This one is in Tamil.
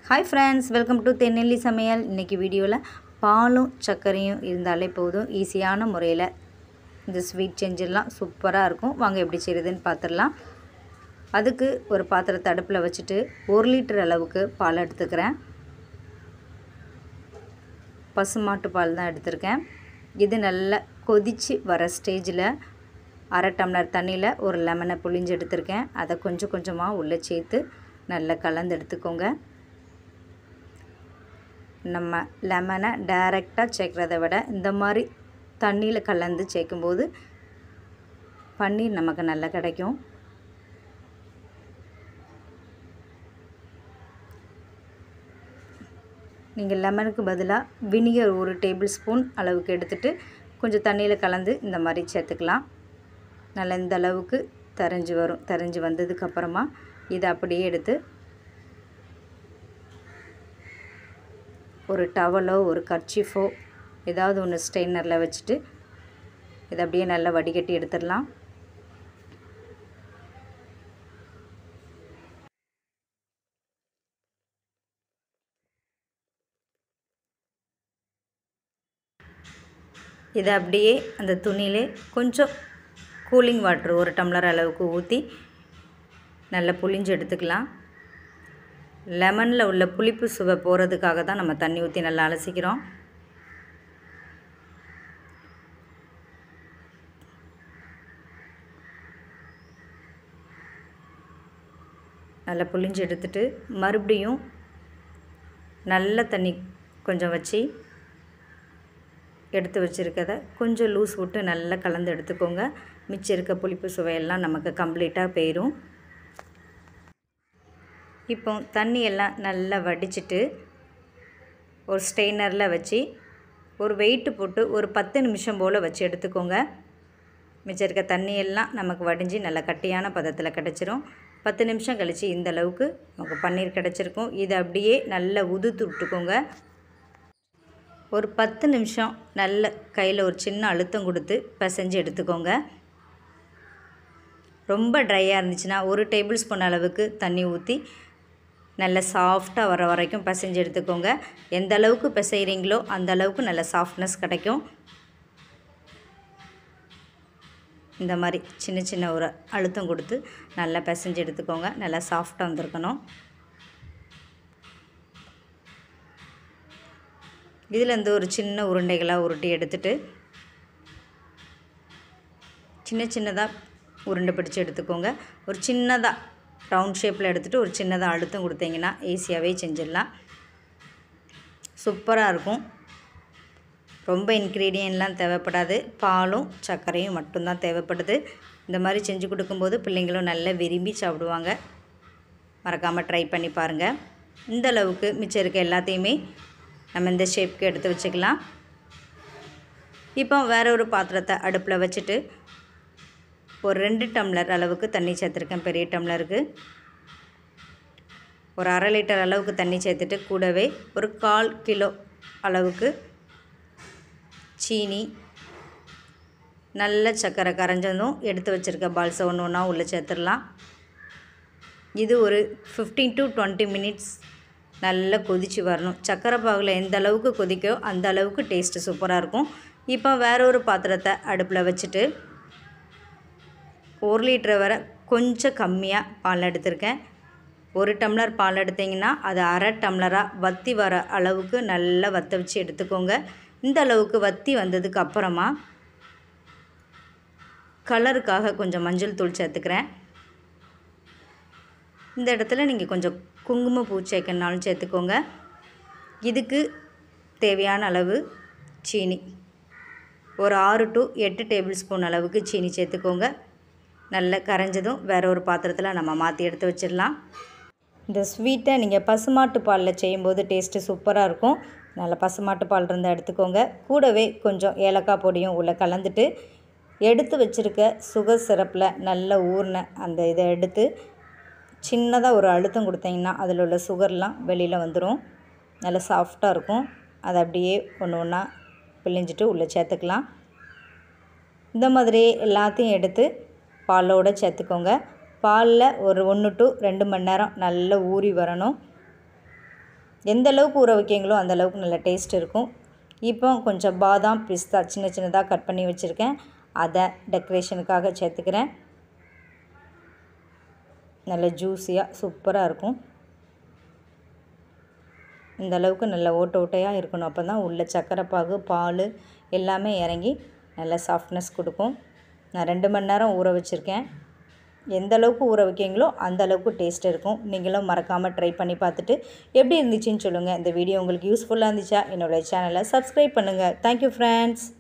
ஹாய் ஃப்ரெண்ட்ஸ் வெல்கம் டு தென்னெல்லி சமையல் இன்றைக்கி வீடியோவில் பாலும் சர்க்கரையும் இருந்தாலே போதும் ஈஸியான முறையில் இந்த ஸ்வீட் செஞ்சிடலாம் சூப்பராக இருக்கும் வாங்க எப்படி செய்கிறதுன்னு பார்த்துடலாம் அதுக்கு ஒரு பாத்திரத்தை அடுப்பில் வச்சுட்டு ஒரு லிட்டர் அளவுக்கு பால் எடுத்துக்கிறேன் பசுமாட்டு பால் தான் எடுத்திருக்கேன் இது நல்லா கொதித்து வர ஸ்டேஜில் அரை டம்ளர் தண்ணியில் ஒரு லெமனை புழிஞ்சு எடுத்திருக்கேன் அதை கொஞ்சம் கொஞ்சமாக உள்ளே சேர்த்து நல்லா கலந்து எடுத்துக்கோங்க நம்ம லெமனை டைரெக்டாக சேர்க்குறத விட இந்த மாதிரி தண்ணியில் கலந்து சேர்க்கும்போது பன்னீர் நமக்கு நல்லா கிடைக்கும் நீங்கள் லெமனுக்கு பதிலாக வினிகர் ஒரு டேபிள் ஸ்பூன் அளவுக்கு எடுத்துகிட்டு கொஞ்சம் தண்ணியில் கலந்து இந்த மாதிரி சேர்த்துக்கலாம் நல்லா இந்த அளவுக்கு தரைஞ்சி வரும் தரைஞ்சி வந்ததுக்கப்புறமா இதை அப்படியே எடுத்து ஒரு டவலோ ஒரு கர்ச்சிஃபோ ஏதாவது ஒன்று ஸ்ட்ரெயினரில் வச்சுட்டு இதை அப்படியே நல்லா வடிகட்டி எடுத்துடலாம் இதை அப்படியே அந்த துணியிலே கொஞ்சம் கூலிங் வாட்ரு ஒரு டம்ளர் அளவுக்கு ஊற்றி நல்லா புளிஞ்சு எடுத்துக்கலாம் லெமனில் உள்ள புளிப்பு சுவை போகிறதுக்காக தான் நம்ம தண்ணி ஊற்றி நல்லா அலசிக்கிறோம் நல்லா புளிஞ்சு எடுத்துட்டு மறுபடியும் நல்ல தண்ணி கொஞ்சம் வச்சு எடுத்து வச்சுருக்கத கொஞ்சம் லூஸ் விட்டு நல்லா கலந்து எடுத்துக்கோங்க மிச்சம் இருக்க புளிப்பு சுவையெல்லாம் நமக்கு கம்ப்ளீட்டாக போயிடும் இப்போ தண்ணியெல்லாம் நல்லா வடிச்சிட்டு ஒரு ஸ்ட்ரெயினரில் வச்சு ஒரு வெயிட்டு போட்டு ஒரு பத்து நிமிஷம் போல் வச்சு எடுத்துக்கோங்க மிச்சம் இருக்க தண்ணியெல்லாம் நமக்கு வடிஞ்சு நல்லா கட்டியான பதத்தில் கிடச்சிரும் பத்து நிமிஷம் கழித்து இந்த அளவுக்கு நமக்கு பன்னீர் கிடச்சிருக்கும் இதை அப்படியே நல்லா உதுத்து விட்டுக்கோங்க ஒரு பத்து நிமிஷம் நல்ல கையில் ஒரு சின்ன அழுத்தம் கொடுத்து பிசைஞ்சு எடுத்துக்கோங்க ரொம்ப ட்ரையாக இருந்துச்சுன்னா ஒரு டேபிள் ஸ்பூன் அளவுக்கு தண்ணி ஊற்றி நல்ல சாஃப்டாக வர வரைக்கும் பிசைஞ்சு எடுத்துக்கோங்க எந்த அளவுக்கு பிசைகிறீங்களோ அந்த அளவுக்கு நல்ல சாஃப்ட்னஸ் கிடைக்கும் இந்த மாதிரி சின்ன சின்ன ஒரு அழுத்தம் கொடுத்து நல்லா பிசைஞ்சு எடுத்துக்கோங்க நல்லா சாஃப்டாக வந்திருக்கணும் இதிலேருந்து ஒரு சின்ன உருண்டைகளாக உருட்டி எடுத்துட்டு சின்ன சின்னதாக உருண்டை பிடிச்சி எடுத்துக்கோங்க ஒரு சின்னதாக ரவுண்ட் ஷேப்பில் எடுத்துகிட்டு ஒரு சின்னதாக அழுத்தம் கொடுத்தீங்கன்னா ஈஸியாகவே செஞ்சிடலாம் சூப்பராக இருக்கும் ரொம்ப இன்க்ரீடியன்ட்லாம் தேவைப்படாது பாலும் சர்க்கரையும் மட்டும்தான் தேவைப்படுது இந்த மாதிரி செஞ்சு கொடுக்கும்போது பிள்ளைங்களும் நல்லா விரும்பி சாப்பிடுவாங்க மறக்காமல் ட்ரை பண்ணி பாருங்கள் இந்த அளவுக்கு மிச்சம் இருக்க எல்லாத்தையுமே நம்ம இந்த ஷேப்க்கு எடுத்து வச்சுக்கலாம் இப்போ வேறு ஒரு பாத்திரத்தை அடுப்பில் வச்சுட்டு ஒரு ரெண்டு டம்ளர் அளவுக்கு தண்ணி சேர்த்துருக்கேன் பெரிய டம்ளருக்கு ஒரு அரை லிட்டர் அளவுக்கு தண்ணி சேர்த்துட்டு கூடவே ஒரு கால் கிலோ அளவுக்கு சீனி நல்ல சர்க்கரை கரைஞ்சதும் எடுத்து வச்சுருக்க பால்ஸை ஒன்று ஒன்றா உள்ளே சேர்த்துடலாம் இது ஒரு ஃபிஃப்டீன் டு டுவெண்ட்டி மினிட்ஸ் நல்லா கொதித்து வரணும் சர்க்கரை பாகில் எந்த அளவுக்கு கொதிக்கோ அந்த அளவுக்கு டேஸ்ட்டு சூப்பராக இருக்கும் இப்போ வேற ஒரு பாத்திரத்தை அடுப்பில் வச்சுட்டு ஒரு லிட்டர் வரை கொஞ்சம் கம்மியாக பால் எடுத்திருக்கேன் ஒரு டம்ளர் பால் எடுத்திங்கன்னா அது அரை டம்ளராக வற்றி வர அளவுக்கு நல்லா வற்ற வச்சு எடுத்துக்கோங்க இந்த அளவுக்கு வற்றி வந்ததுக்கு அப்புறமா கலருக்காக கொஞ்சம் மஞ்சள் தூள் சேர்த்துக்கிறேன் இந்த இடத்துல நீங்கள் கொஞ்சம் குங்குமப்பூ சேர்க்கணுனாலும் சேர்த்துக்கோங்க இதுக்கு தேவையான அளவு சீனி ஒரு ஆறு டு எட்டு டேபிள் ஸ்பூன் அளவுக்கு சீனி சேர்த்துக்கோங்க நல்லா கரைஞ்சதும் வேறு ஒரு பாத்திரத்தில் நம்ம மாற்றி எடுத்து வச்சிடலாம் இந்த ஸ்வீட்டை நீங்கள் பசுமாட்டு பாலில் செய்யும்போது டேஸ்ட்டு சூப்பராக இருக்கும் நல்ல பசுமாட்டு பால் இருந்தால் எடுத்துக்கோங்க கூடவே கொஞ்சம் ஏலக்காய் பொடியும் உள்ளே கலந்துட்டு எடுத்து வச்சுருக்க சுகர் சிரப்பில் நல்ல ஊறின அந்த இதை எடுத்து சின்னதாக ஒரு அழுத்தம் கொடுத்தீங்கன்னா அதில் உள்ள சுகர்லாம் வெளியில் வந்துடும் நல்லா சாஃப்டாக இருக்கும் அதை அப்படியே ஒன்று ஒன்றா பிழிஞ்சிட்டு உள்ளே சேர்த்துக்கலாம் இந்த மாதிரி எல்லாத்தையும் எடுத்து பாலோடு சேர்த்துக்கோங்க பாலில் ஒரு ஒன்று டு ரெண்டு மணி நேரம் நல்லா ஊறி வரணும் எந்த அளவுக்கு ஊற வைக்கிங்களோ அந்த அளவுக்கு நல்ல டேஸ்ட் இருக்கும் இப்போ கொஞ்சம் பாதாம் பிஸ்தா சின்ன சின்னதாக கட் பண்ணி வச்சுருக்கேன் அதை டெக்கரேஷனுக்காக சேர்த்துக்கிறேன் நல்ல ஜூஸியாக சூப்பராக இருக்கும் இந்த அளவுக்கு நல்ல ஓட்ட ஓட்டையாக இருக்கணும் அப்போ தான் உள்ள சக்கரை பாகு பால் எல்லாமே இறங்கி நல்ல சாஃப்ட்னஸ் கொடுக்கும் நான் ரெண்டு மணி நேரம் ஊற வச்சுருக்கேன் எந்த அளவுக்கு ஊற வைக்கிங்களோ அந்த அளவுக்கு டேஸ்ட் இருக்கும் நீங்களும் மறக்காமல் ட்ரை பண்ணி பார்த்துட்டு எப்படி இருந்துச்சுன்னு சொல்லுங்கள் இந்த வீடியோ உங்களுக்கு யூஸ்ஃபுல்லாக இருந்துச்சா என்னோடய சேனலை சப்ஸ்கிரைப் பண்ணுங்கள் தேங்க்யூ ஃப்ரெண்ட்ஸ்